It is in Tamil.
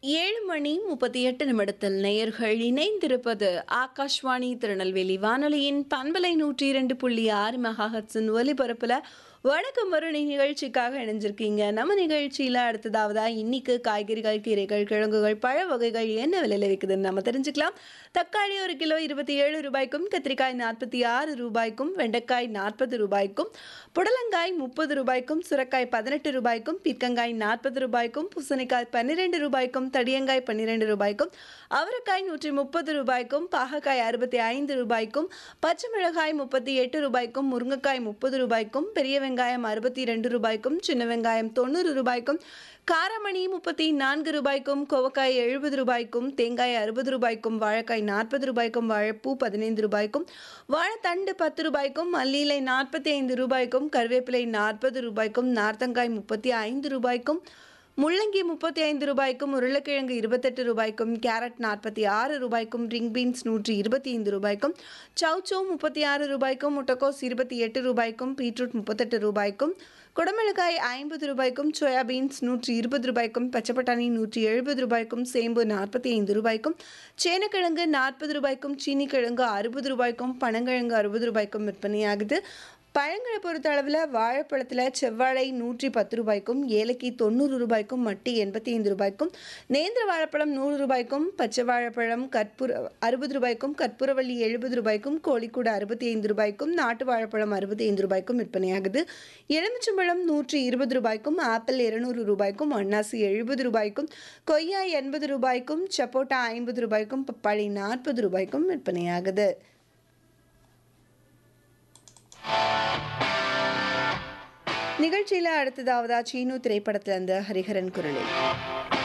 ஏழு மணி முப்பத்தி எட்டு நிமிடத்தில் நேயர்கள் இணைந்திருப்பது ஆகாஷ்வாணி திருநெல்வேலி வானொலியின் பண்பலை நூற்றி இரண்டு புள்ளி ஆறு மெகாஹட்ஸின் ஒலிபரப்பில் வணக்கம் வருணி நிகழ்ச்சிக்காக இணைஞ்சிருக்கீங்க நம்ம நிகழ்ச்சியில் அடுத்ததாவதா இன்னைக்கு காய்கறிகள் கீரைகள் கிழங்குகள் பழ வகைகள் என்ன விலையில் இருக்குதுன்னு நம்ம தெரிஞ்சுக்கலாம் தக்காளி ஒரு கிலோ இருபத்தி ஏழு ரூபாய்க்கும் கத்திரிக்காய் நாற்பத்தி ஆறு ரூபாய்க்கும் வெண்டைக்காய் நாற்பது ரூபாய்க்கும் புடலங்காய் முப்பது ரூபாய்க்கும் சுரக்காய் பதினெட்டு ரூபாய்க்கும் பீர்க்கங்காய் நாற்பது ரூபாய்க்கும் பூசணிக்காய் பன்னிரெண்டு ரூபாய்க்கும் தடியங்காய் பன்னிரெண்டு ரூபாய்க்கும் அவரைக்காய் நூற்றி முப்பது ரூபாய்க்கும் பாகக்காய் அறுபத்தி ஐந்து ரூபாய்க்கும் பச்சை மிளகாய் முப்பத்தி எட்டு ரூபாய்க்கும் முருங்கைக்காய் முப்பது ரூபாய்க்கும் பெரிய வெங்காயம் அறுபத்தி ரெண்டு ரூபாய்க்கும் சின்ன வெங்காயம் தொண்ணூறு ரூபாய்க்கும் காரமணி முப்பத்தி நான்கு ரூபாய்க்கும் கோவக்காய் எழுபது ரூபாய்க்கும் தேங்காய் அறுபது ரூபாய்க்கும் வாழைக்காய் நாற்பது ரூபாய்க்கும் வாழைப்பூ பதினைந்து ரூபாய்க்கும் வாழைத்தண்டு பத்து ரூபாய்க்கும் மல்லியிலை நாற்பத்தி ஐந்து ரூபாய்க்கும் கருவேப்பிலை நாற்பது ரூபாய்க்கும் நார்த்தங்காய் முப்பத்தி ஐந்து ரூபாய்க்கும் முள்ளங்கி முப்பத்தி ஐந்து ரூபாய்க்கும் உருளைக்கிழங்கு இருபத்தெட்டு ரூபாய்க்கும் கேரட் நாற்பத்தி ஆறு ரூபாய்க்கும் ரிங் பீன்ஸ் நூற்றி இருபத்தி ஐந்து ரூபாய்க்கும் சவுச்சோ முப்பத்தி ஆறு ரூபாய்க்கும் முட்டைக்கோஸ் இருபத்தி எட்டு ரூபாய்க்கும் பீட்ரூட் முப்பத்தெட்டு ரூபாய்க்கும் குடமிளகாய் ஐம்பது ரூபாய்க்கும் சோயா பீன்ஸ் நூற்றி இருபது ரூபாய்க்கும் பச்சைப்பட்டாணி நூற்றி எழுபது ரூபாய்க்கும் சேம்பு நாற்பத்தி ஐந்து ரூபாய்க்கும் சேனக்கிழங்கு நாற்பது ரூபாய்க்கும் சீனிக்கிழங்கு அறுபது ரூபாய்க்கும் பனங்கிழங்கு அறுபது ரூபாய்க்கும் விற்பனையாகுது பழங்களை பொறுத்த அளவில் வாழைப்பழத்தில் செவ்வாழை நூற்றி பத்து ரூபாய்க்கும் ஏலக்கி தொண்ணூறு ரூபாய்க்கும் மட்டி எண்பத்தி ஐந்து ரூபாய்க்கும் நேந்திர வாழைப்பழம் நூறு ரூபாய்க்கும் பச்சை வாழைப்பழம் கற்பூர அறுபது ரூபாய்க்கும் கற்பூரவள்ளி எழுபது ரூபாய்க்கும் கோழிக்கூடு அறுபத்தி ஐந்து ரூபாய்க்கும் நாட்டு வாழைப்பழம் அறுபத்தி ஐந்து ரூபாய்க்கும் விற்பனையாகுது எலுமிச்சம்பழம் நூற்றி இருபது ரூபாய்க்கும் ஆப்பிள் இருநூறு ரூபாய்க்கும் அன்னாசி எழுபது ரூபாய்க்கும் கொய்யா எண்பது ரூபாய்க்கும் சப்போட்டா ஐம்பது ரூபாய்க்கும் பப்பாளி நாற்பது ரூபாய்க்கும் விற்பனையாகுது நிகழ்ச்சியில் அடுத்ததாவதா சீனு திரைப்படத்தில் அந்த ஹரிஹரன் குரலில்